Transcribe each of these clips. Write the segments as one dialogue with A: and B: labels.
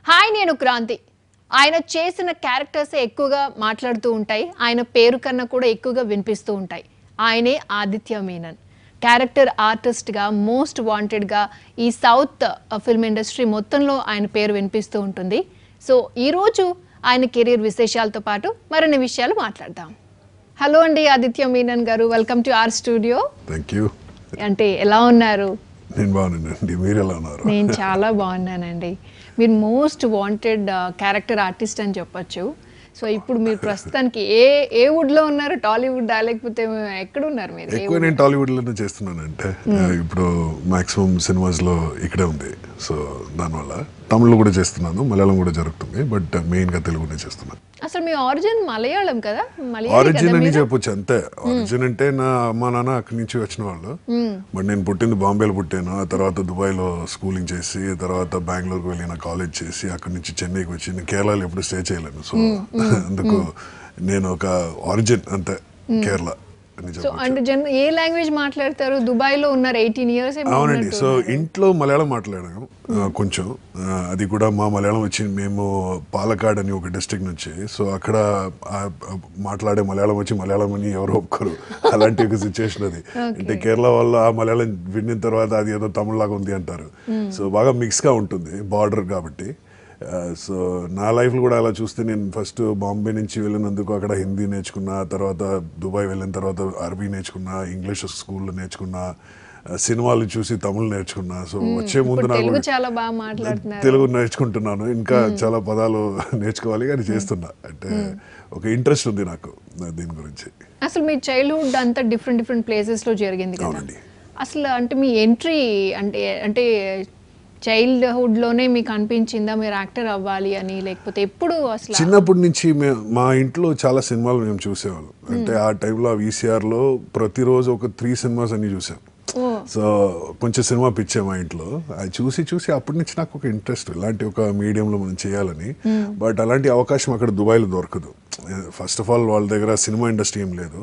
A: Hi నేను క్రాంతి ఆయన చేసిన క్యారెక్టర్స్ ఎక్కువగా మాట్లాడుతూ ఉంటాయి ఆయన పేరు కన్నా కూడా ఎక్కువగా వినిపిస్తూ ఉంటాయి ఆయనే ఆదిత్య మీనన్ క్యారెక్టర్ ఆర్టిస్ట్గా మోస్ట్ వాంటెడ్గా ఈ సౌత్ ఫిల్మ్ ఇండస్ట్రీ మొత్తంలో ఆయన పేరు వినిపిస్తూ ఉంటుంది సో ఈరోజు ఆయన కెరీర్ విశేషాలతో పాటు మరిన్ని విషయాలు మాట్లాడదాం హలో అండి ఆదిత్య మీనన్ గారు welcome to R studio
B: thank you
A: అంటే ఎలా ఉన్నారు
B: నేను బాగున్నానండి మీరు ఎలా ఉన్నారు
A: నేను చాలా బాగున్నానండి మీరు మోస్ట్ వాంటెడ్ క్యారెక్టర్ ఆర్టిస్ట్ అని చెప్పొచ్చు సో ఇప్పుడు మీరు ప్రస్తుతానికి ఏ ఏ వుడ్లో ఉన్నారు టాలీవుడ్ లేకపోతే ఎక్కడ ఉన్నారు మీరు ఏ
B: ఎక్కువ నేను టాలీవుడ్ లోనే చేస్తున్నానంటే ఇప్పుడు మాక్సిమం సినిమాస్ లో ఇక్కడే ఉంది సో దానివల్ల తమిళ్లో కూడా చేస్తున్నాను మలయాళం కూడా జరుగుతుంది బట్ మెయిన్ గా తెలుగునే చేస్తున్నాను
A: అసలు మీ ఆరిజిన్ మలయాళం కదా మలయాళం
B: ఆరిజిన్ అని చెప్పొచ్చు అంతే ఆరిజిన్ అంటే నా అమ్మా నాన్న అక్కడి నుంచి వచ్చిన వాళ్ళు బట్ నేను పుట్టింది బాంబేలో పుట్టాను ఆ తర్వాత దుబాయ్లో స్కూలింగ్ చేసి తర్వాత బెంగళూరుకి వెళ్ళిన కాలేజ్ చేసి అక్కడి నుంచి చెన్నైకి వచ్చి నేను కేరళలో ఎప్పుడు స్టే చేయలేను సో అందుకు నేను ఒక ఆరిజిన్ అంతే కేరళ అని
A: సో
B: చెప్పొచ్చు
A: అంటే జన్ ఏ లాంగ్వేజ్ మాట్లాడతారు దుబాయ్లో ఉన్నారు ఎయిటీన్ ఇయర్స్
B: అవునండి సో ఇంట్లో మలయాళం మాట్లాడాము ఆ, కొంచెం ఆ, అది కూడా మా మలయాళం వచ్చి మేము పాలకాడ్ అని ఒక డిస్ట్రిక్ట్ నుంచి సో అక్కడ ఆ, ఆ, మాట్లాడే మలయాళం వచ్చి మలయాళం అని ఎవరు ఒప్పుకోరు అలాంటి ఒక సిచ్యువేషన్ అది అంటే కేరళ వాళ్ళు ఆ మలయాళం విన్న తర్వాత అది ఏదో తమిళ లాగా ఉంది అంటారు సో బాగా mix గా ఉంటుంది బార్డర్ కాబట్టి సో నా లైఫ్లో కూడా అలా చూస్తే నేను ఫస్ట్ బాంబే నుంచి వెళ్ళినందుకు అక్కడ హిందీ నేర్చుకున్నా తర్వాత దుబాయ్ వెళ్ళిన తర్వాత అరబీ నేర్చుకున్నా ఇంగ్లీష్ స్కూల్లో నేర్చుకున్నా ఆ, సినిమాలు చూసి తమిళ్ నేర్చుకున్నా సో వచ్చే ముందు
A: ఇప్పుడు
B: నాకు
A: తెలుగు చాలా బాగా మాట్లాడుతున్నారు
B: తెలుగు నేర్చుకుంటున్నాను ఇంకా చాలా పదాలు నేర్చుకోవాలి కానీ చేస్తున్నా అంటే ఒక ఇంట్రెస్ట్ ఉంది నాకు దీని గురించి
A: అసలు మీ చైల్డ్హుడ్ అంతా డిఫరెంట్ డిఫరెంట్ ప్లేసెస్లో జరిగింది కదా
B: అవునండి.
A: అసలు అంటే మీ ఎంట్రీ అంటే అంటే చైల్డ్హుడ్లోనే మీకు అనిపించిందా మీరు యాక్టర్ అవ్వాలి అని లేకపోతే ఎప్పుడు అసలు
B: చిన్నప్పటి నుంచి మే- మా ఇంట్లో చాలా సినిమాలు మేము చూసేవాళ్ళం అంటే ఆ టైంలో VCR లో ప్రతిరోజు ఒక త్రీ సినిమాస్ అన్ని చూసాం
A: ఓ
B: సో కొంచెం సినిమా పిచ్చే మా ఇంట్లో అది చూసి చూసి అప్పటి నుంచి నాకు ఒక ఇంట్రెస్ట్ ఇలాంటి ఒక మీడియంలో మనం చేయాలని బట్ అలాంటి అవకాశం అక్కడ దుబాయ్లో దొరకదు ఫస్ట్ ఆఫ్ ఆల్ వాళ్ళ దగ్గర సినిమా ఇండస్ట్రీ ఏం లేదు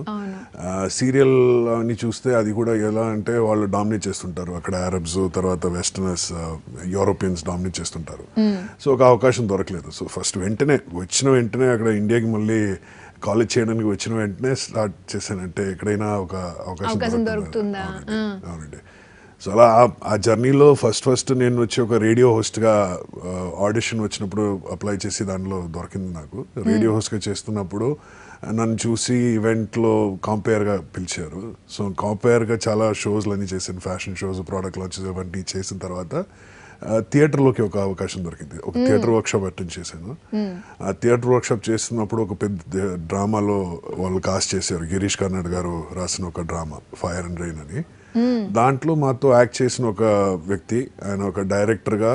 B: సీరియల్ అని చూస్తే అది కూడా ఎలా అంటే వాళ్ళు డామినేట్ చేస్తుంటారు అక్కడ అరబ్స్ తర్వాత వెస్టర్నర్స్ యూరోపియన్స్ డామినేట్ చేస్తుంటారు సో ఒక అవకాశం దొరకలేదు సో ఫస్ట్ వెంటనే వచ్చిన వెంటనే అక్కడ ఇండియాకి మళ్ళీ కాలేజ్ చేయడానికి వచ్చిన వెంటనే స్టార్ట్ చేశానంటే ఎక్కడైనా ఒక అవకాశం
A: అవకాశం
B: దొరుకుతుందా?
A: దొరుకుతుందా?
B: అవునండి. అవునండి సో అలా ఆ- ఆ జర్నీలో ఫస్ట్ ఫస్ట్ నేను వచ్చి ఒక రేడియో హోస్ట్గా ఆడిషన్ వచ్చినప్పుడు అప్లై చేసి దానిలో దొరికింది నాకు రేడియో హోస్ట్గా చేస్తున్నప్పుడు నన్ను చూసి ఈవెంట్లో కాంపేర్గా పిలిచారు సో కాంపేర్గా చాలా షోస్లు అన్నీ చేశాను ఫ్యాషన్ షోస్ ప్రోడక్ట్ లాంచెస్ అవన్నీ చేసిన తర్వాత ఆ, థియేటర్లోకి ఒక అవకాశం దొరికింది ఒక థియేటర్ వర్క్షాప్ అటెండ్ చేశాను ఆ థియేటర్ వర్క్షాప్ చేస్తున్నప్పుడు ఒక పెద్ద డ్రామాలో వాళ్ళు కాస్ట్ చేశారు గిరీష్ కర్నాడ్ గారు రాసిన ఒక డ్రామా ఫైర్ అండ్ రైన్ అని దాంట్లో మాతో యాక్ట్ చేసిన ఒక వ్యక్తి ఆయన ఒక డైరెక్టర్గా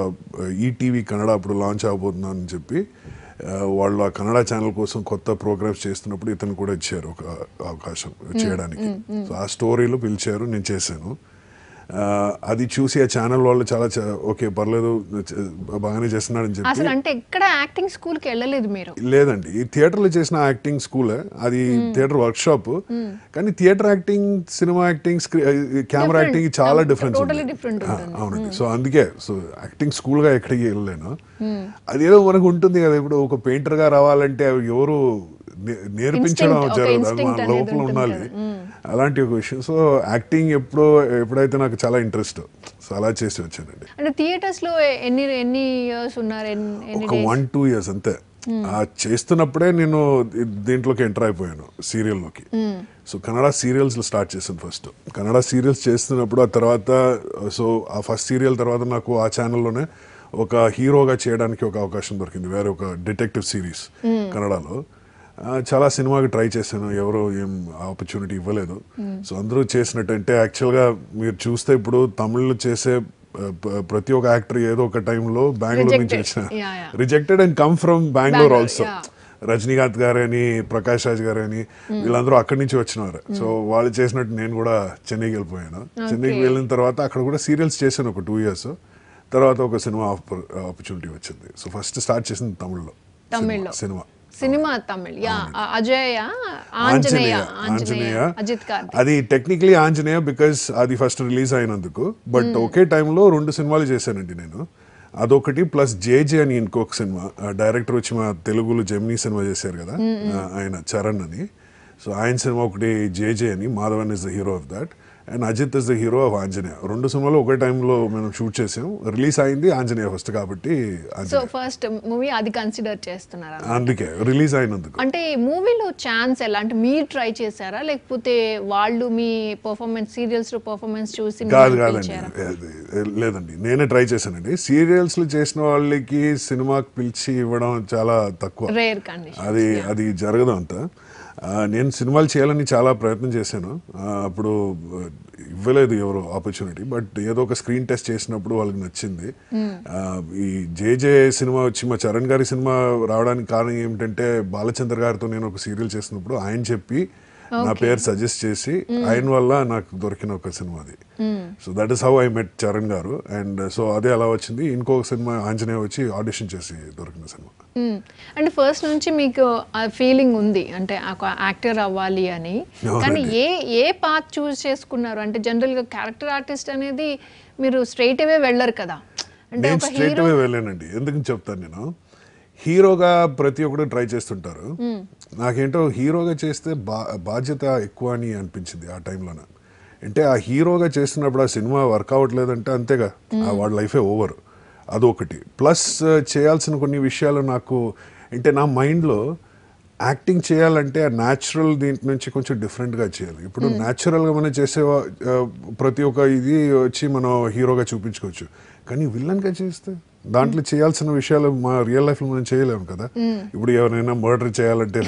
B: ఈటీవీ కన్నడ అప్పుడు లాంచ్ అవబోతున్నాను అని చెప్పి ఆ, వాళ్ళు ఆ కన్నడ ఛానల్ కోసం కొత్త ప్రోగ్రామ్స్ చేస్తున్నప్పుడు ఇతను కూడా ఇచ్చారు ఒక అవకాశం చేయడానికి సో ఆ స్టోరీలో పిలిచారు నేను చేశాను ఆ, అది చూసి ఆ ఛానల్ వాళ్ళు చాలా చ- ఓకే పర్లేదు చ- బాగానే చేస్తున్నాడని చెప్పి
A: అసలు అంటే ఎక్కడ యాక్టింగ్ స్కూల్కి వెళ్ళలేదు మీరు
B: లేదండి ఈ థియేటర్లో చేసిన యాక్టింగ్ స్కూలే అది థియేటర్ వర్క్ షాప్ కానీ theatre acting cinema acting camera acting చాలా డిఫరెన్స్
A: totally different
B: అవునండి సో అందుకే సో యాక్టింగ్ స్కూల్ గా ఎక్కడికి వెళ్ళలేను అదేదో మనకు ఉంటుంది కదా ఇప్పుడు ఒక పెయింటర్ గా రావాలంటే అవి ఎవరు నే- నేర్పించడం
A: Instinct, ఒక
B: జరగదు అది
A: instinct
B: మన
A: అనేది
B: లోపల
A: ఉంటుంది
B: ఉండాలి అలాంటి ఒక విషయం సో యాక్టింగ్ ఎప్పుడో ఎప్పుడైతే నాకు చాలా ఇంట్రెస్ట్ సో అలా చేసి వచ్చానండి
A: అంటే థియేటర్స్ లో ఎన్ని ఎన్ని ఇయర్స్ ఉన్నారు ఎన్ని ఎన్ని
B: ఒక వన్ టూ ఇయర్స్ అంతే ఆ చేస్తున్నప్పుడే నేను దీ- దీంట్లోకి ఎంటర్ అయిపోయాను సీరియల్లోకి సో కన్నడ సీరియల్స్ స్టార్ట్ చేశాను ఫస్ట్ కన్నడ సీరియల్స్ చేస్తున్నప్పుడు ఆ తర్వాత సో ఆ ఫస్ట్ సీరియల్ తర్వాత నాకు ఆ ఛానల్లోనే ఒక హీరోగా చేయడానికి ఒక అవకాశం దొరికింది వేరే ఒక డిటెక్టివ్ సిరీస్ కన్నడలో ఆ, చాలా సినిమాకి ట్రై చేశాను ఎవరో ఏం ఆపర్చునిటీ ఇవ్వలేదు సో అందరూ చేసినట్టంటే యాక్చువల్గా మీరు చూస్తే ఇప్పుడు తమిళ్లో చేసే ఆ, ప- ప్రతి ఒక్క యాక్టర్ ఏదో ఒక టైంలో బెంగళూరు నుంచి
A: Rejected.
B: వచ్చిన
A: Yeah, yeah.
B: Rejected and come from Bengaluru
A: Bangalore,
B: also
A: yeah.
B: Rajinikanth గారని ప్రకాష్ రాజ్ గారని వీళ్ళందరూ అక్కడి నుంచి వచ్చినారు సో వాళ్ళు చేసినట్టు నేను కూడా చెన్నైకి వెళ్ళిపోయాను చెన్నైకి వెళ్ళిన తర్వాత అక్కడ కూడా సీరియల్స్ చేశాను ఒక టూ ఇయర్స్ తర్వాత ఒక సినిమా ఆపర్చునిటీ వచ్చింది సో ఫస్ట్ స్టార్ట్ చేసింది తమిళ్లో
A: తమిళ్లో.
B: Cinema
A: cinema Tamil yeah Ajay Anjaneya Anjaneya Ajith Karthik
B: అది టెక్నికలీ ఆంజనేయ బికాస్ అది ఫస్ట్ రిలీజ్ అయినందుకు బట్ ఒకే టైంలో రెండు సినిమాలు చేశానండి నేను అదొకటి ప్లస్ జేజే అని ఇంకొక సినిమా డైరెక్టర్ వచ్చి మా తెలుగులో జెమినీ సినిమా చేశారు కదా ఆ, ఆయన చరణ్ అని సో ఆయన సినిమా ఒకటి జేజే అని Madhavan is the hero of that and Ajith is the hero of Anjaneya రెండు సినిమాలు ఒకే టైంలో మనం షూట్ చేసాం రిలీజ్ అయింది ఆంజనేయ ఫస్ట్ కాబట్టి
A: సో
B: ఆంజనేయ
A: ఫస్ట్ మూవీ అది కన్సిడర్ చేస్తున్నారా
B: అందుకే రిలీజ్ అయినందుకు
A: అంటే మూవీలో ఛాన్స్ ఎలా అంటే మీరు ట్రై చేశారా లేకపోతే వాళ్ళు మీ పర్ఫార్మెన్స్ సీరియల్స్ లో పర్ఫార్మెన్స్ చూసి
B: కాదు
A: మిమ్మల్ని
B: కాదండి
A: పిలిచారా?
B: అది- లేదండి నేనే ట్రై చేశానండి సీరియల్స్లో చేసిన వాళ్ళకి సినిమాకి పిలిచి ఇవ్వడం చాలా తక్కువ
A: రేర్ కండిషన్
B: అది అది జరగదు అంత ఆ, నేను సినిమాలు చేయాలని చాలా ప్రయత్నం చేశాను ఆ, అప్పుడు ఆ, ఇవ్వలేదు ఎవరు ఆపర్చునిటీ బట్ ఏదో ఒక స్క్రీన్ టెస్ట్ చేసినప్పుడు వాళ్ళకి నచ్చింది ఆ, ఈ జేజే సినిమా వచ్చి మా చరణ్ గారి సినిమా రావడానికి కారణం ఏమిటంటే బాలచంద్ర గారితో నేను ఒక సీరియల్ చేసినప్పుడు ఆయన చెప్పి నా పేరు సజెస్ట్ చేసి ఆయన వల్ల నాకు దొరికిన ఒక సినిమా అది so that is how I met Charan గారు అండ్ సో అదే అలా వచ్చింది ఇంకొక సినిమా ఆంజనేయ వచ్చి ఆడిషన్ చేసి దొరికిన సినిమా
A: అంటే ఫస్ట్ నుంచి మీకు ఆ ఫీలింగ్ ఉంది అంటే ఒక యాక్టర్ అవ్వాలి అని
B: అవునండి.
A: కానీ ఏ ఏ పాత్ చూస్ చేసుకున్నారు అంటే జనరల్ గా క్యారెక్టర్ ఆర్టిస్ట్ అనేది మీరు స్ట్రైట్ అవే వెళ్ళరు కదా అంటే
B: నేను
A: ఒక
B: స్ట్రైట్
A: హీరో
B: అవే వెళ్ళానండి ఎందుకు చెప్తాను నేను హీరోగా ప్రతి ఒక్కరు ట్రై చేస్తుంటారు నాకేంటో హీరోగా చేస్తే బా బాధ్యత ఎక్కువ అని అనిపించింది ఆ టైంలోన అంటే ఆ హీరోగా చేస్తున్నప్పుడు ఆ సినిమా వర్క్ అవ్వట్లేదంటే అంతేగా ఆ వాడి లైఫే ఓవర్ అదొకటి ప్లస్ చేయాల్సిన కొన్ని విషయాలు నాకు అంటే నా మైండ్లో యాక్టింగ్ చేయాలంటే ఆ న్యాచురల్ దీంట్ నుంచి కొంచెం డిఫరెంట్గా చేయాలి ఇప్పుడు న్యాచురల్గా మనం చేసే వా- ఆ, ప్రతి ఒక్క ఇది వచ్చి మనం హీరోగా చూపించుకోవచ్చు కానీ విలన్గా చేస్తే దాంట్లో చేయాల్సిన విషయాలు మా రియల్ లైఫ్లో మనం చేయలేము కదా ఇప్పుడు ఎవరైనా మర్డర్ చేయాలంటే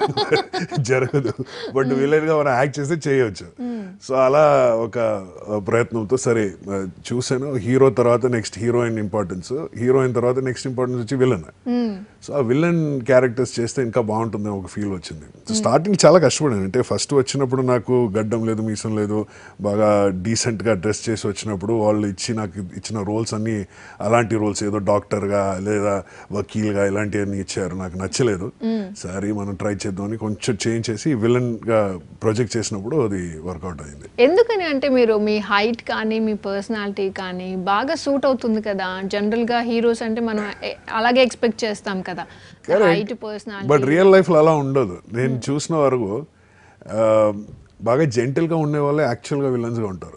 B: జరగదు బట్ విలన్గా మనం యాక్ట్ చేస్తే చేయవచ్చు సో అలా ఒక ఆ, ప్రయత్నంతో సరే ఆ, చూశాను హీరో తర్వాత నెక్స్ట్ హీరోయిన్ ఇంపార్టెన్స్ హీరోయిన్ తర్వాత నెక్స్ట్ ఇంపార్టెన్స్ వచ్చి విలన్ సో ఆ విలన్ క్యారెక్టర్స్ చేస్తే ఇంకా బాగుంటుంది ఒక ఫీల్ వచ్చింది సో స్టార్టింగ్ చాలా కష్టపడాను అంటే ఫస్ట్ వచ్చినప్పుడు నాకు గడ్డం లేదు మీసం లేదు బాగా డీసెంట్గా డ్రెస్ చేసి వచ్చినప్పుడు వాళ్ళు ఇచ్చి నాకు ఇచ్చిన రోల్స్ అన్నీ అలాంటి రోల్స్ ఏదో డాక్టర్గా లేదా వకీల్గా ఇలాంటివన్నీ ఇచ్చారు నాకు నచ్చలేదు సరే మనం ట్రై చేద్దామని కొంచెం చేంజ్ చేసి విలన్గా ప్రొజెక్ట్ చేసినప్పుడు అది వర్కౌట్ అయింది
A: ఎందుకని అంటే మీరు మీ హైట్ కానీ మీ పర్సనాలిటీ కానీ బాగా సూట్ అవుతుంది కదా జనరల్ గా హీరోస్ అంటే మనం ఏ- అలాగే ఎక్స్పెక్ట్ చేస్తాం కదా హైట్
B: బట్
A: పర్సనాలిటీ
B: రియల్ లైఫ్లో అలా ఉండదు నేను చూసిన వరకు ఆ, బాగా జెంటిల్గా ఉండే వాళ్ళే యాక్చువల్గా విలన్స్గా ఉంటారు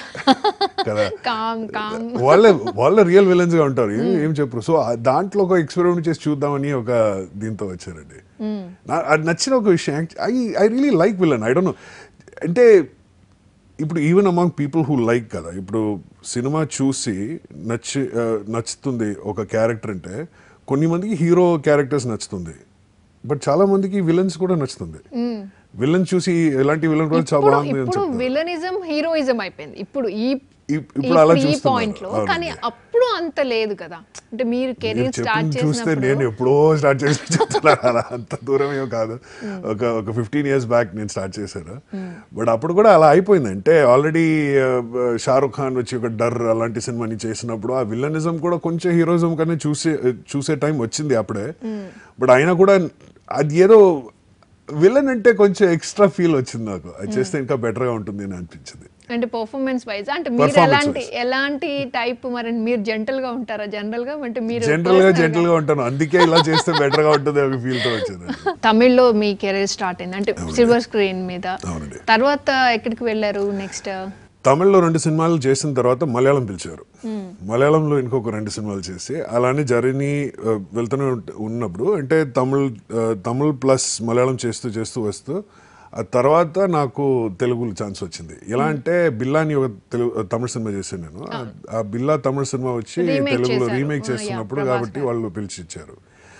B: కదా
A: కామ్ కామ్
B: వాళ్ళే వాళ్ళ రియల్ విలన్స్ గా ఉంటారు ఏం- ఏం చెప్పరు సో ఆ దాంట్లో ఒక ఎక్స్పెరిమెంట్ చేసి చూద్దామని ఒక దీంతో వచ్చారండి నా- అది నచ్చిన ఒక విషయం I I really like villain I don't know అంటే ఇప్పుడు even among people who like కదా ఇప్పుడు సినిమా చూసి నచ్చి ఆ, నచ్చుతుంది ఒక క్యారెక్టర్ అంటే కొన్ని మందికి హీరో క్యారెక్టర్స్ నచ్చుతుంది బట్ చాలా మందికి విలన్స్ కూడా నచ్చుతుంది విలన్ చూసి ఎలాంటి విలన్ కూడా చాలా
A: ఇప్పుడు
B: బాగుంది అని
A: ఇప్పుడు
B: చెప్తారు
A: విలనిజం హీరోయిజం అయిపోయింది ఇప్పుడు ఈ
B: ఇప్- ఇప్పుడు అలా
A: ఈ
B: చూస్తున్నారు.
A: పాయింట్ లో
B: అవునండి.
A: కానీ అప్పుడు అంత లేదు కదా అంటే మీరు
B: మీరు
A: కెరీర్ స్టార్ట్
B: చెప్పింది చూస్తే నేను
A: చేసినప్పుడు
B: ఎప్పుడో స్టార్ట్ చేసి చెప్తున్నాను అలా అంత దూరం ఏం కాదు ఒక ఒక ఫిఫ్టీన్ ఇయర్స్ బ్యాక్ నేను స్టార్ట్ చేశాను బట్ అప్పుడు కూడా అలా అయిపోయింది అంటే ఆల్రెడీ షారుఖ్ ఖాన్ వచ్చి ఒక డర్ అలాంటి సినిమాని చేసినప్పుడు ఆ విల్లనిజం కూడా కొంచెం హీరోయిజం కన్నా చూసే చూసే టైం వచ్చింది అప్పుడే బట్ అయినా కూడా అది ఏదో విలన్ అంటే కొంచెం ఎక్స్ట్రా ఫీల్ వచ్చింది నాకు అది చేస్తే ఇంకా బెటర్గా ఉంటుంది అని అనిపించింది
A: అంటే పర్ఫార్మెన్స్ వైజ్ అంటే మీరు
B: Performance
A: ఎలాంటి
B: wise.
A: ఎలాంటి టైప్ మరి మీరు జెంటల్ గా ఉంటారా జనరల్ గా అంటే మీరు
B: జనరల్ గా
A: personal గా-
B: జనరల్ గా ఉంటాను అందుకే ఇలా చేస్తే బెటర్ గా ఉంటుంది ఒక ఫీల్ తో వచ్చాను
A: తమిళ్లో మీ కెరీర్ స్టార్ట్ అయింది అంటే సిల్వర్ స్క్రీన్ మీద
B: అవునండి.
A: తర్వాత ఎక్కడికి వెళ్ళారు నెక్స్ట్
B: తమిళ్లో రెండు సినిమాలు చేసిన తర్వాత మలయాళం పిలిచారు మలయాళంలో ఇంకొక రెండు సినిమాలు చేసి అలానే జర్నీ ఆ, వెళ్తూనే ఉంట- ఉన్నప్పుడు అంటే తమిళ్ ఆ, తమిళ్ ప్లస్ మలయాళం చేస్తూ చేస్తూ వస్తూ ఆ తర్వాత నాకు తెలుగు ఛాన్స్ వచ్చింది ఎలా అంటే బిల్లా అని ఒక తెలుగు తమిళ సినిమా చేశాను నేను ఆ- ఆ బిల్లా తమిళ సినిమా వచ్చి
A: Remake
B: తెలుగులో
A: చేశారు.
B: రీమేక్
A: ఆ, yeah,
B: చేస్తున్నప్పుడు
A: ప్రభాస్
B: కాబట్టి
A: గారు.
B: వాళ్ళు పిలిచి ఇచ్చారు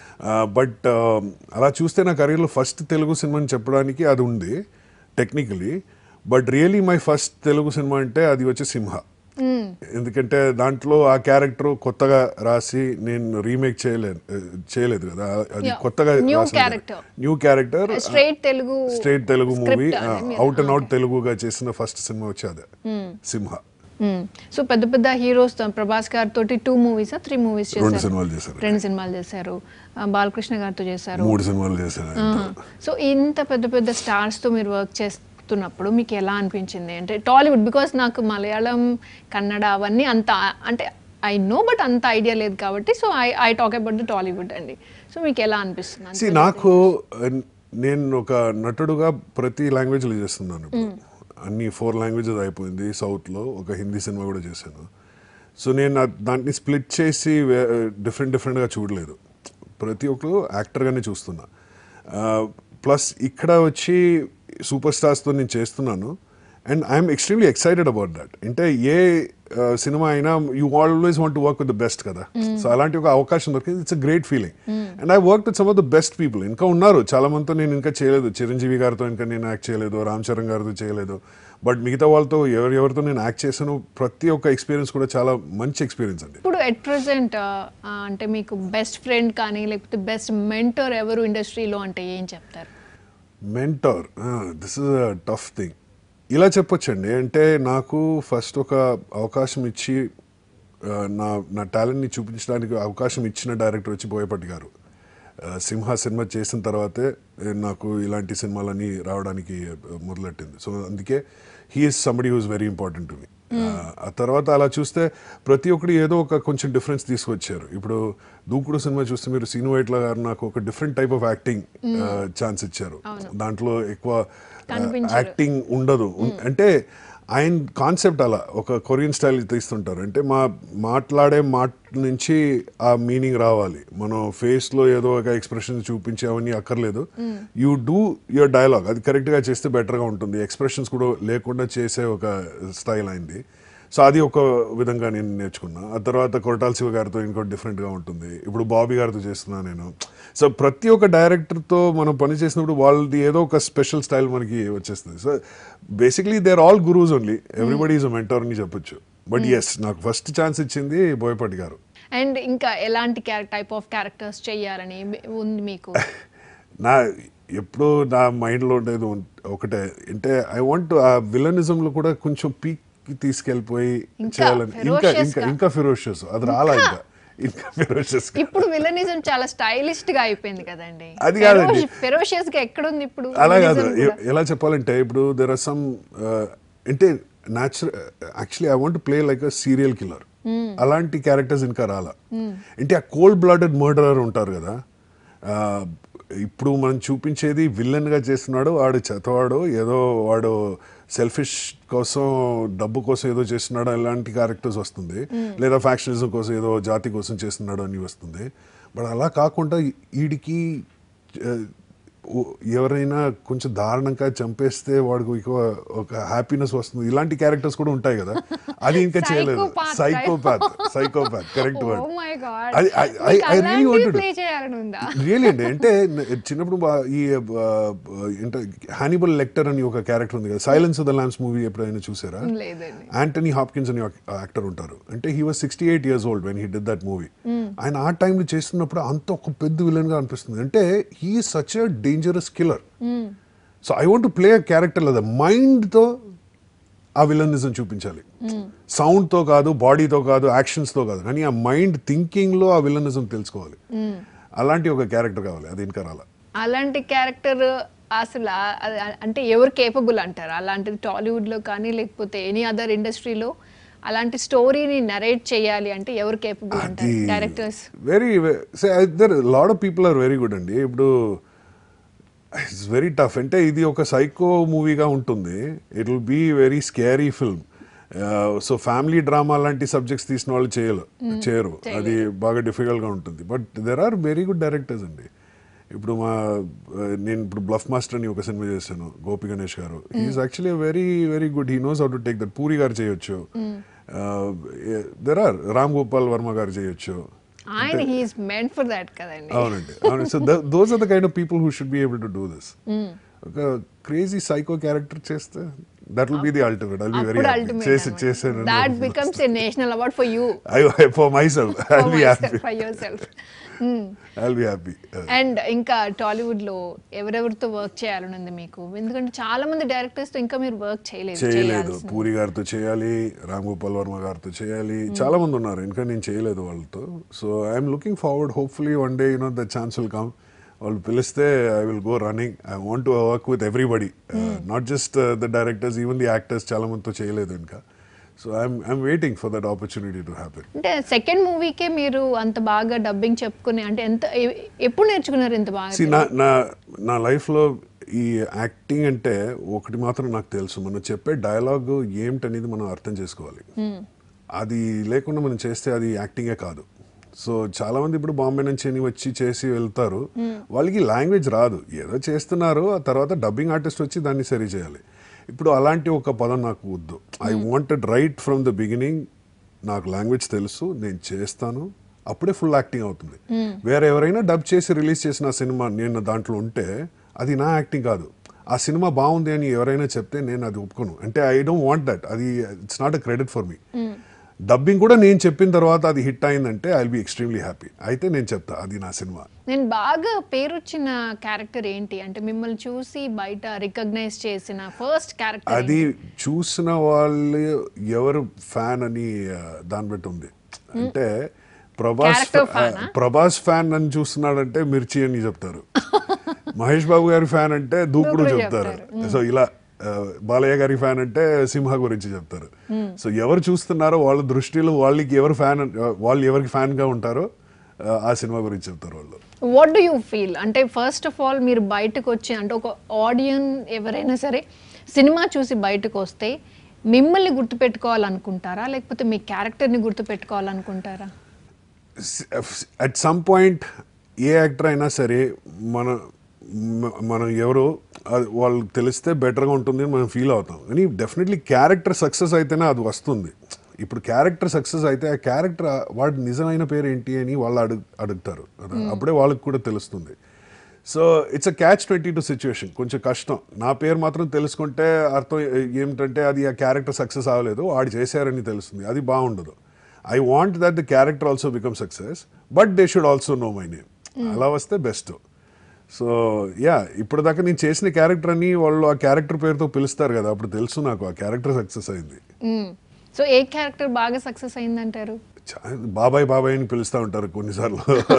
B: బట్ అలా చూస్తే నా కెరీర్లో ఫస్ట్ తెలుగు సినిమాని చెప్పడానికి అది ఉంది technically but really my first Telugu cinema అంటే అది వచ్చి సింహ ఎందుకంటే దాంట్లో ఆ క్యారెక్టర్ కొత్తగా రాసి నేను రీమేక్ చేయలేదు చేయలేదు కదా అది
A: Yeah.
B: కొత్తగా
A: New character.
B: New character
A: straight Telugu
B: straight Telugu
A: script
B: movie
A: అని మీరు-
B: అవుట్ అండ్ అవుట్ తెలుగుగా చేసిన ఫస్ట్ సినిమా వచ్చి అదే సింహ
A: సో పెద్ద పెద్ద హీరోస్ ప్రభాస్ గారితో టూ మూవీస్ త్రీ మూవీస్
B: రెండు
A: చేశారు
B: సినిమాలు చేశారు
A: రెండు సినిమాలు చేశారు ఆ, బాలకృష్ణ గారితో చేశారు
B: మూడు సినిమాలు చేశాను
A: సో ఇంత పెద్ద పెద్ద స్టార్స్ తో మీరు వర్క్ చేస్తున్నప్పుడు మీకు ఎలా అనిపించింది అంటే టాలీవుడ్ బికాస్ నాకు మలయాళం కన్నడ అవన్నీ అంత అంటే ఐ నో బట్ అంత ఐడియా లేదు కాబట్టి so I I talk about the Tollywood అండి సో మీకు ఎలా అనిపిస్తుంది
B: సి నాకు uh, నేను ఒక నటుడుగా ప్రతి లాంగ్వేజ్లో చేస్తున్నాను ఇప్పుడు. అన్ని ఫోర్ లాంగ్వేజెస్ అయిపోయింది సౌత్లో ఒక హిందీ సినిమా కూడా చేశాను సో నేను ఆ- దాన్ని స్ప్లిట్ చేసి డిఫరెంట్ డిఫరెంట్గా చూడలేదు ప్రతి ఒక్కరు యాక్టర్గానే చూస్తున్నా ప్లస్ ఇక్కడ వచ్చి సూపర్ స్టార్స్తో నేను చేస్తున్నాను and I'm extremely excited about that అంటే ఏ సినిమా అయినా you always want to work with the best కదా సో అలాంటి ఒక అవకాశం దొరికింది it's a great feeling and I work with some of the best people ఇంకా ఉన్నారు చాలా మందితో నేను ఇంకా చేయలేదు చిరంజీవి గారితో ఇంకా నేను యాక్ట్ చేయలేదు రామ్ చరణ్ గారితో చేయలేదు బట్ మిగతా వాళ్ళతో ఎవరెవరితో నేను యాక్ట్ చేశాను ప్రతి ఒక్క ఎక్స్పీరియన్స్ కూడా చాలా మంచి ఎక్స్పీరియన్స్ అండి
A: ఇప్పుడు ఎట్ ప్రజెంట్ అంటే మీకు బెస్ట్ ఫ్రెండ్ కానీ లేకపోతే బెస్ట్ మెంటర్ ఎవరు ఇండస్ట్రీలో అంటే ఏం చెప్తారు
B: mentor this is a tough thing ఇలా చెప్పొచ్చండి అంటే నాకు ఫస్ట్ ఒక అవకాశం ఇచ్చి ఆ, నా నా టాలెంట్ని చూపించడానికి అవకాశం ఇచ్చిన డైరెక్టర్ వచ్చి బోయపట్టి గారు ఆ, సింహ సినిమా చేసిన తర్వాతే ఏ, నాకు ఇలాంటి సినిమాలన్నీ రావడానికి ఆ, మొదలెట్టింది సో అందుకే he's somebody who's very important to me ఆ తర్వాత అలా చూస్తే ప్రతి ఒక్కరు ఏదో ఒక కొంచెం డిఫరెన్స్ తీసుకొచ్చారు ఇప్పుడు దూకుడు సినిమా చూస్తే మీరు సీను వైట్ల గారు నాకు ఒక different type of acting chance ఇచ్చారు దాంట్లో ఎక్కువ
A: కనిపించరు.
B: యాక్టింగ్ ఉండదు ఉన్- అంటే ఆయన కాన్సెప్ట్ అలా ఒక కొరియన్ స్టైల్ తీస్తుంటారు అంటే మా మాట్లాడే మాట నుంచి ఆ మీనింగ్ రావాలి మనం ఫేస్ లో ఏదో ఒక ఎక్స్ప్రెషన్ చూపించే అవన్నీ అక్కర్లేదు యూ డూ యువర్ డైలాగ్ అది కరెక్ట్ గా చేస్తే బెటర్ గా ఉంటుంది ఎక్స్ప్రెషన్స్ కూడా లేకుండా చేసే ఒక స్టైల్ అయింది సో అది ఒక విధంగా నేను నేర్చుకున్నా ఆ తర్వాత కొరటాల శివ గారితో ఇంకోటి డిఫరెంట్గా ఉంటుంది ఇప్పుడు బాబీ గారితో చేస్తున్నాను నేను సో ప్రతి ఒక్క డైరెక్టర్తో మనం పని చేసినప్పుడు వాళ్ళది ఏదో ఒక స్పెషల్ స్టైల్ మనకి వచ్చేస్తుంది so basically they are all gurus only everybody is a mentor అని చెప్పొచ్చు బట్ ఎస్ నాకు ఫస్ట్ ఛాన్స్ ఇచ్చింది బోయపాటి గారు
A: అండ్ ఇంకా ఎలాంటి టైప్ ఆఫ్ క్యారెక్టర్స్ చెయ్యాలని మీ- ఉంది మీకు
B: నా ఎప్పుడు నా మైండ్లో ఉండేది ఉన్- ఒకటే అంటే ఐ వాంట్ ఆ విలనిజంలో కూడా కొంచెం పీక్ తీసుకెళ్ళిపోయి
A: ఇంకా
B: చేయాలని ఇంకా
A: ferocious
B: ఇంకా
A: గా.
B: ఇంకా ఫిరోషియస్ అది రాలా ఇంకా ఇంకా ఫిరోషియస్
A: ఇప్పుడు విలనిజం చాలా స్టైలిస్ట్ గా అయిపోయింది కదండి
B: అది కాదండి.
A: ఫెరోషియస్ గా ఎక్కడుంది ఇప్పుడు
B: అలా కాదు
A: villanism కూడా?
B: ఎ- ఎలా చెప్పాలంటే ఇప్పుడు దెర్ ఆర్ సమ్ అంటే natural actually I want play like a serial killer అలాంటి క్యారెక్టర్స్ ఇంకా రాలా అంటే ఆ కోల్డ్ బ్లడెడ్ మర్డరర్ ఉంటారు కదా ఆ, ఇప్పుడు మనం చూపించేది విలన్ గా చేస్తున్నాడు వాడు చెత్తవాడు ఏదో వాడు సెల్ఫిష్ కోసం డబ్బు కోసం ఏదో చేస్తున్నాడు అలాంటి క్యారెక్టర్స్ వస్తుంది లేదా ఫ్యాక్షనిజం కోసం ఏదో జాతి కోసం చేస్తున్నాడు అని వస్తుంది బట్ అలా కాకుండా వీడికి ఆ, ఓ- ఎవరైనా కొంచెం దారుణంగా చంపేస్తే వాడికి ఎక్కువ ఒక హ్యాపీనెస్ వస్తుంది ఇలాంటి క్యారెక్టర్స్ కూడా ఉంటాయి కదా అది ఇంకా చేయలేదు
A: Psychopath,
B: psychopath psychopath correct
A: Oh
B: word
A: my God.
B: అది I- I-
A: మీకు
B: I really
A: అలాంటివి
B: wanted to.
A: play చేయాలని ఉందా
B: రియల్ అండి అంటే న- చిన్నప్పుడు బా- ఈ హానిబల్ లెక్టర్ అని ఒక క్యారెక్టర్ ఉంది కదా silence of the lambs movie ఎప్పుడైనా చూసారా
A: లేదండి
B: యాంటనీ హాప్కిన్స్ అని యాక్టర్ ఉంటారు అంటే he was sixty eight years old when he did that movie ఆయన ఆ టైంలో చేస్తున్నప్పుడు అంత ఒక పెద్ద విలన్ గా అనిపిస్తుంది అంటే he such a dangerous killer so I want play a character లేదా మైండ్తో ఆ విలనిజం చూపించాలి సౌండ్తో కాదు బాడీతో కాదు యాక్షన్స్తో కాదు కానీ ఆ మైండ్ థింకింగ్లో ఆ విలనిజం తెలుసుకోవాలి అలాంటి ఒక క్యారెక్టర్ కావాలి అది ఇంకా రాలా
A: అలాంటి క్యారెక్టర్ అసలు ఆ- ఆ- అంటే ఎవరు కేపబుల్ అంటారు అలాంటిది టాలీవుడ్ లో కానీ లేకపోతే ఎనీ అదర్ ఇండస్ట్రీలో అలాంటి స్టోరీని నరేట్ చేయాలి అంటే ఎవరు కేపబుల్ అంటారు
B: అది
A: directors
B: very there lot of people are very good అండి ఇప్పుడు ఇట్స్ వెరీ టఫ్ అంటే ఇది ఒక సైకో మూవీగా ఉంటుంది it will be very scary film so family drama లాంటి సబ్జెక్ట్స్ తీసిన వాళ్ళు చేయరు చేయరు అది బాగా డిఫికల్ట్గా ఉంటుంది but there are very good directors అండి ఇప్పుడు మా uh, నేను ఇప్పుడు బ్లఫ్ మాస్టర్ అని ఒక సినిమా చేశాను Gopi Ganesh garu is actually very very good he knows how to take that Puri garu చేయొచ్చు దెర్ ఆర్ రామ్ గోపాల్ వర్మ గారు చేయొచ్చు
A: ఆయన హీఈస్ మెంట్ ఫర్ దాట్ కదండి
B: అవునండి అవును so those are the kind of people who should be able to do this ఒక crazy psycho character చేస్తే that will be the ultimate I'll be very
A: అప్పుడు
B: happy చేసి చేసాను
A: that becomes a national award for you
B: I for myself I'll be happy
A: for yourself
B: I'll be happy
A: and ఇంకా Tollywood లో ఎవరెవరితో work చేయాలని ఉంది మీకు ఎందుకంటే చాలా మంది డైరెక్టర్స్ తో ఇంకా మీరు వర్క్ చేయలేదు
B: చేయలేదు
A: చేయాల్సింది.
B: పూరి గారితో చేయాలి రామ్ గోపాల్ వర్మ గారితో చేయాలి చాలా మంది ఉన్నారు ఇంకా నేను చేయలేదు వాళ్ళతో so I'm looking forward hopefully one day you know the chance will come వాళ్ళు పిలిస్తే I will go running I want to work with everybody not just the directors even the actors చాలా మందితో చేయలేదు ఇంకా so I'm I'm waiting for that opportunity to happen
A: అంటే second మూవీకే మీరు అంత బాగా డబ్బింగ్ చెప్పుకుని అంటే ఎంత ఎ- ఎప్పుడు నేర్చుకున్నారు ఇంత బాగా
B: See, నా నా నా లైఫ్లో ఈ యాక్టింగ్ అంటే ఒకటి మాత్రం నాకు తెలుసు మనం చెప్పే డైలాగ్ ఏమిటనేది మనం అర్థం చేసుకోవాలి అది లేకుండా మనం చేస్తే అది యాక్టింగే కాదు సో చాలా మంది ఇప్పుడు బాంబే నుంచి అని వచ్చి చేసి వెళ్తారు వాళ్ళకి లాంగ్వేజ్ రాదు ఏదో చేస్తున్నారు ఆ తర్వాత డబ్బింగ్ ఆర్టిస్ట్ వచ్చి దాన్ని సరి చేయాలి ఇప్పుడు అలాంటి ఒక పదం నాకు వద్దు I wanted right from the beginning నాకు లాంగ్వేజ్ తెలుసు నేను చేస్తాను అప్పుడే ఫుల్ యాక్టింగ్ అవుతుంది వేరే ఎవరైనా డబ్ చేసి రిలీజ్ చేసిన సినిమా నేను దాంట్లో ఉంటే అది నా యాక్టింగ్ కాదు ఆ సినిమా బాగుంది అని ఎవరైనా చెప్తే నేను అది ఒప్పుకోను అంటే ఐ డోంట్ వాంట్ దట్ అది it's not a credit for me dubbing కూడా నేను చెప్పిన తర్వాత అది హిట్ అయిందంటే ఐ బి ఎక్స్ట్రీమ్లీ హ్యాపీ అయితే నేను చెప్తా అది నా సినిమా
A: నేను బాగా పేరు వచ్చిన క్యారెక్టర్ ఏంటి అంటే మిమ్మల్ని చూసి బయట రికగ్నైజ్ చేసిన ఫస్ట్ క్యారెక్టర్
B: అది చూసిన వాళ్ళు ఎవరు ఫ్యాన్ అని ఆ, దాన్ని బట్టి ఉంది అంటే ప్రభాస్
A: Character
B: ఫ్యా-
A: fan ఆ?
B: ప్రభాస్ ఫ్యాన్ అని చూస్తున్నాడంటే మిర్చి అని చెప్తారు మహేష్ బాబు గారి ఫ్యాన్ అంటే దూకుడు
A: దూకుడు
B: చెప్తారు సో ఇలా ఆ, బాలయ్య గారి ఫ్యాన్ అంటే సింహ గురించి చెప్తారు సో ఎవరు చూస్తున్నారో వాళ్ళ దృష్టిలో వాళ్ళకి ఎవరు ఫ్యాన్ వాళ్ళు ఎవరికి ఫ్యాన్ గా ఉంటారో ఆ, ఆ సినిమా గురించి చెప్తారు వాళ్ళు
A: వాట్ డూ యూ ఫీల్ అంటే ఫస్ట్ ఆఫ్ ఆల్ మీరు బయటకు వచ్చి అంటే ఒక ఆడియన్ ఎవరైనా సరే సినిమా చూసి బయటకు వస్తే మిమ్మల్ని గుర్తుపెట్టుకోవాలనుకుంటారా లేకపోతే మీ క్యారెక్టర్ని గుర్తుపెట్టుకోవాలనుకుంటారా
B: అట్ సమ్ పాయింట్ ఏ యాక్టర్ అయినా సరే మన మ- మనం ఎవరో అది వాళ్ళకి తెలిస్తే బెటర్గా ఉంటుంది అని మనం ఫీల్ అవుతాం కానీ డెఫినెట్లీ క్యారెక్టర్ సక్సెస్ అయితేనే అది వస్తుంది ఇప్పుడు క్యారెక్టర్ సక్సెస్ అయితే ఆ క్యారెక్టర్ వాడి నిజమైన పేరు ఏంటి అని వాళ్ళు అడుగు అడుగుతారు కదా. అప్పుడే వాళ్ళకి కూడా తెలుస్తుంది so it's a catch twenty two situation కొంచెం కష్టం నా పేరు మాత్రం తెలుసుకుంటే అర్థం ఏ- ఏమిటంటే అది ఆ క్యారెక్టర్ సక్సెస్ అవ్వలేదు వాడు చేశారని తెలుస్తుంది అది బాగుండదు I want that the character also become success but they should also know my name అలా వస్తే బెస్ట్ సో యా ఇప్పుడు దాకా నేను చేసిన క్యారెక్టర్ అని వాళ్ళు ఆ క్యారెక్టర్ పేరుతో పిలుస్తారు కదా అప్పుడు తెలుసు నాకు ఆ క్యారెక్టర్ సక్సెస్ అయింది
A: సో ఏ క్యారెక్టర్ బాగా సక్సెస్ అయిందంటారు
B: చా- బాబాయ్ బాబాయ్ అని పిలుస్తూ ఉంటారు కొన్నిసార్లు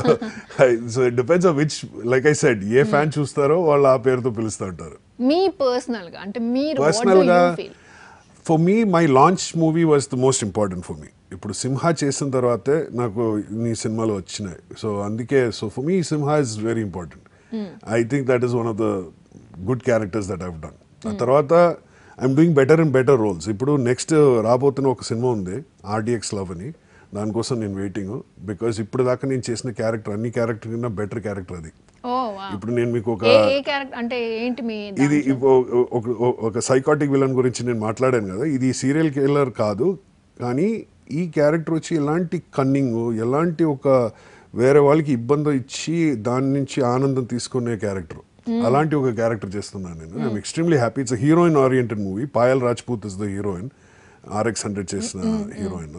B: so it depends of which like I said ఏ ఫ్యాన్ చూస్తారో వాళ్ళు ఆ పేరుతో పిలుస్తూ ఉంటారు
A: మీ పర్సనల్ గా అంటే మీరు
B: పర్సనల్ గా
A: feel
B: for me my launch movie was the most important for me ఇప్పుడు సింహ చేసిన తర్వాతే నాకు నీ సినిమాలు వచ్చినాయి సో అందుకే so for me Simha is very important I think that is one of the good characters that have done ఆ తర్వాత I'm doing better and better roles ఇప్పుడు నెక్స్ట్ రాబోతున్న ఒక సినిమా ఉంది ఆర్డిఎక్స్ లవ్ అని దానికోసం నేను వెయిటింగ్ బికాజ్ ఇప్పుడు దాకా నేను చేసిన క్యారెక్టర్ అన్ని క్యారెక్టర్ కన్నా బెటర్ క్యారెక్టర్ అది
A: ఓ వా
B: ఇప్పుడు నేను మీకు ఒక
A: ఏ ఏ క్యారెక్టర్ అంటే ఏంటి మీ
B: ఇది ఇప్పు- ఒక ఒక సైకాటిక్ విలన్ గురించి నేను మాట్లాడాను కదా ఇది సీరియల్ కిల్లర్ కాదు కానీ ఈ క్యారెక్టర్ వచ్చి ఎలాంటి కన్నింగ్ ఎలాంటి ఒక వేరే వాళ్ళకి ఇబ్బంది ఇచ్చి దాని నుంచి ఆనందం తీసుకునే క్యారెక్టర్ అలాంటి ఒక క్యారెక్టర్ చేస్తున్నాను నేను I'm extremely happy it's heroine oriented movie Payal Rajput is the heroine RX hundred చేసిన హీరోయిన్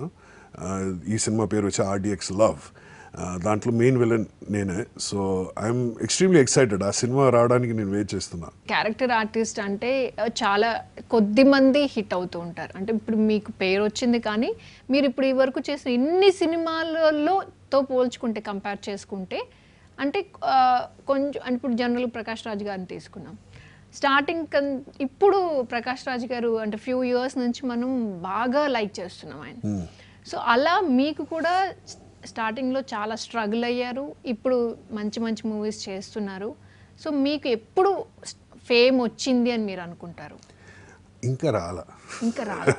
B: ఈ సినిమా పేరు వచ్చి ఆర్డిఎక్స్ లవ్ దాంట్లో మెయిన్ విలన్ నేనే సో ఐఎమ్ ఎక్స్ట్రీమ్లీ ఎక్సైటెడ్ ఆ సినిమా రావడానికి నేను వెయిట్ చేస్తున్నా
A: క్యారెక్టర్ ఆర్టిస్ట్ అంటే ఆ, చాలా కొద్ది మంది హిట్ అవుతూ ఉంటారు అంటే ఇప్పుడు మీకు పేరు వచ్చింది కానీ మీరు ఇప్పుడు ఈ వరకు చేసిన ఇన్ని సినిమాలలో తో పోల్చుకుంటే కంపేర్ చేసుకుంటే అంటే ఆ, కొంచెం అంటే ఇప్పుడు జనరల్ ప్రకాష్ రాజ్ గారిని తీసుకున్నాం స్టార్టింగ్ కన్ ఇప్పుడు ప్రకాష్ రాజ్ గారు అంటే ఫ్యూ ఇయర్స్ నుంచి మనం బాగా లైక్ చేస్తున్నాం ఆయన సో అలా మీకు కూడా స్టార్టింగ్లో చాలా స్ట్రగుల్ అయ్యారు ఇప్పుడు మంచి మంచి మూవీస్ చేస్తున్నారు సో మీకు ఎప్పుడు ఫేమ్ వచ్చింది అని మీరు అనుకుంటారు
B: ఇంకా రాలా
A: ఇంకా రాదు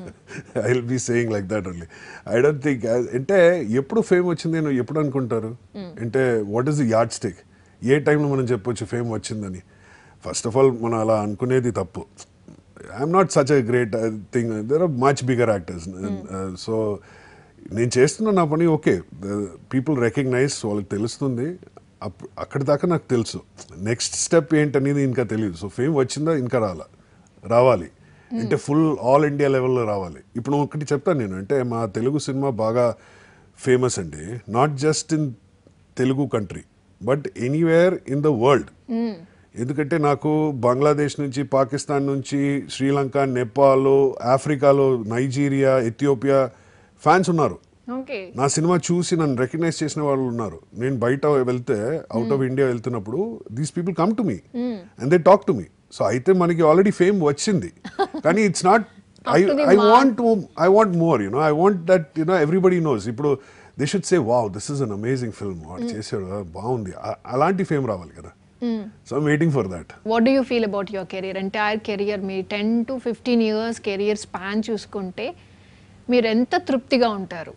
B: I will be saying like that only I don't think అంటే ఎప్పుడు ఫేమ్ వచ్చింది అని ఎప్పుడు అనుకుంటారు అంటే what is the yardstick ఏ టైంలో మనం చెప్పొచ్చు ఫేమ్ వచ్చిందని ఫస్ట్ ఆఫ్ ఆల్ మనం అలా అనుకునేది తప్పు I'm not such a great thing there are much bigger actors so నేను చేస్తున్న నా పని ఓకే పీపుల్ రికగ్నైజ్ వాళ్ళకి తెలుస్తుంది అప్- అక్కడి దాకా నాకు తెలుసు నెక్స్ట్ స్టెప్ ఏంటనేది ఇంకా తెలియదు సో ఫేమ్ వచ్చిందా ఇంకా రాలా రావాలి అంటే ఫుల్ ఆల్ ఇండియా లెవెల్లో రావాలి ఇప్పుడు ఒకటి చెప్తాను నేను అంటే మా తెలుగు సినిమా బాగా ఫేమస్ అండి not just in Telugu country but anywhere in the world ఎందుకంటే నాకు బంగ్లాదేశ్ నుంచి పాకిస్తాన్ నుంచి శ్రీలంక నేపాల్ ఆఫ్రికాలో నైజీరియా ఎథియోపియా ఫ్యాన్స్ ఉన్నారు
A: ఓకే
B: నా సినిమా చూసి నన్ను రికగ్నైజ్ చేసిన వాళ్ళు ఉన్నారు నేను బయట వెళ్తే అవుట్ ఆఫ్ ఇండియా వెళ్తున్నప్పుడు these people come to me and they talk to me so అయితే మనకి ఆల్రెడీ ఫేమ్ వచ్చింది కానీ it's not
A: Up
B: I,
A: to the
B: I
A: mark.
B: want to I want more you know I want that you know everybody knows ఇప్పుడు they should say wow this is an amazing film వాడు చేశాడు కదా, బాగుంది అ- అలాంటి fame రావాలి కదా so I'm waiting for that
A: what do you feel about your career entire career మీ ten to fifteen years career span చూసుకుంటే మీరు ఎంత తృప్తిగా ఉంటారు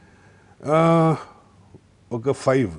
B: ఒక ఫైవ్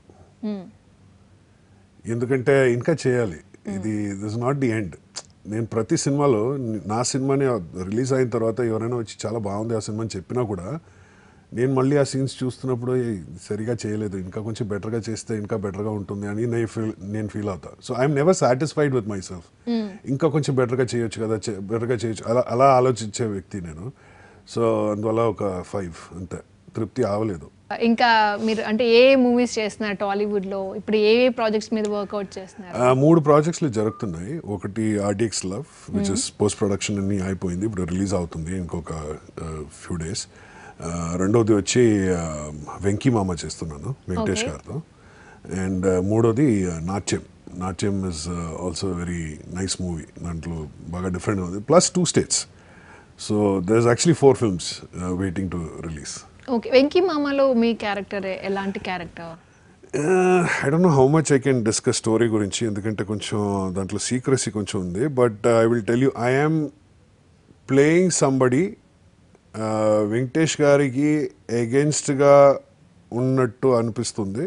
B: ఎందుకంటే ఇంకా చేయాలి ఇది దిస్ నాట్ ది ఎండ్ నేను ప్రతి సినిమాలో నా సినిమాని రిలీజ్ అయిన తర్వాత ఎవరైనా వచ్చి చాలా బాగుంది ఆ సినిమా అని చెప్పినా కూడా నేను మళ్ళీ ఆ సీన్స్ చూస్తున్నప్పుడు "ఏయ్, సరిగా చేయలేదు ఇంకా కొంచెం బెటర్గా చేస్తే ఇంకా బెటర్గా ఉంటుంది అని నేను ఫీల్ నేను ఫీల్ అవుతా so I'm never satisfied with myself ఇంకా కొంచెం బెటర్గా చేయొచ్చు కదా బెటర్గా చేయొచ్చు అలా అలా ఆలోచించే వ్యక్తి నేను సో అందువల్ల ఒక ఫైవ్ అంతే తృప్తి ఆవలేదు
A: ఇంకా మీరు అంటే ఏ మూవీస్ చేస్తున్నారు టాలీవుడ్ లో ఇప్పుడు ఏ ఏ ప్రాజెక్ట్స్ మీద వర్కౌట్ చేస్తున్నారు
B: ఆ, మూడు ప్రాజెక్ట్స్లు జరుగుతున్నాయి ఒకటి RDX love which is post production అన్ని అయిపోయింది ఇప్పుడు రిలీజ్ అవుతుంది ఇంకొక ఫ్యూ డేస్ రెండోది వచ్చి ఆ, వెంకీ మామ చేస్తున్నాను వెంకటేష్
A: Okay.
B: గారితో అండ్ మూడోది ఆ, Natyam Natyam is also very nice movie దాంట్లో బాగా డిఫరెంట్ ఉంది plus two states so there is actually four films waiting to release
A: okay Venky మామలో మీ క్యారెక్టర్ ఎలాంటి character
B: I don't know how much I can discuss story గురించి ఎందుకంటే కొంచెం దాంట్లో సీక్రసీ కొంచెం ఉంది but I will tell you I'm playing somebody Venkatesh గారికి ఎగెన్స్ట్గా ఉన్నట్టు అనిపిస్తుంది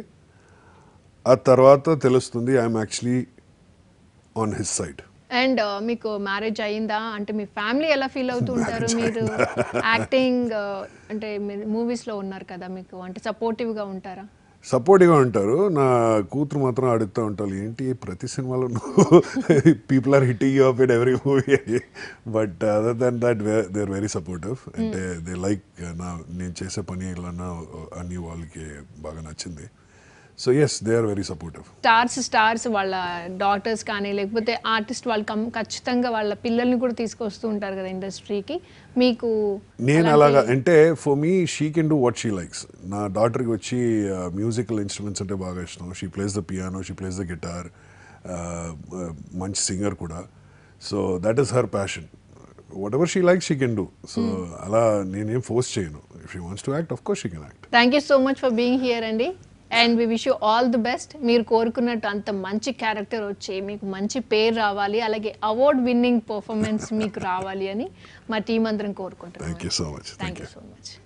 B: ఆ తర్వాత తెలుస్తుంది I'm actually on his side
A: and మీకు మ్యారేజ్ అయిందా అంటే మీ ఫ్యామిలీ ఎలా ఫీల్ అవుతూ ఉంటారు మీరు యాక్టింగ్ అంటే మీరు మూవీస్ లో ఉన్నారు కదా మీకు అంటే సపోర్టివ్ గా ఉంటారా
B: సపోర్టివ్గా ఉంటారు నా కూతురు మాత్రం అడుగుతూ ఉంటారు ఏంటి ప్రతి సినిమాలో people are hitting you up in every movie but other than that they are very supportive అంటే దే లైక్ నా నేను చేసే పని ఇలా అన్ని వాళ్ళకి బాగా నచ్చింది so yes they are very supportive
A: stars stars వాళ్ళ డాటర్స్ కానీ లేకపోతే ఆర్టిస్ట్ వాళ్ళు కం- ఖచ్చితంగా వాళ్ళ పిల్లల్ని కూడా తీసుకొస్తూ ఉంటారు కదా ఇండస్ట్రీకి మీకు
B: నేను
A: అలాంటి-
B: అలాగా అంటే for me she can do what she likes నా డాటర్కి వచ్చి మ్యూజికల్ ఇన్స్ట్రుమెంట్స్ అంటే బాగా ఇష్టం she plays the piano she plays the guitar మంచి సింగర్ కూడా so that is her passion whatever she like she can do so అలా నేనేం ఫోర్స్ చేయను if she wants to act of course she can act
A: thank you so much for being here అండి and we wish you all the best మీరు కోరుకున్నట్టు అంత మంచి character వచ్చి మీకు మంచి పేరు రావాలి అలాగే అవార్డ్ విన్నింగ్ పర్ఫార్మెన్స్ మీకు రావాలి అని మా టీం అందరం కోరుకుంటున్నాం
B: thank you so much
A: thank you so much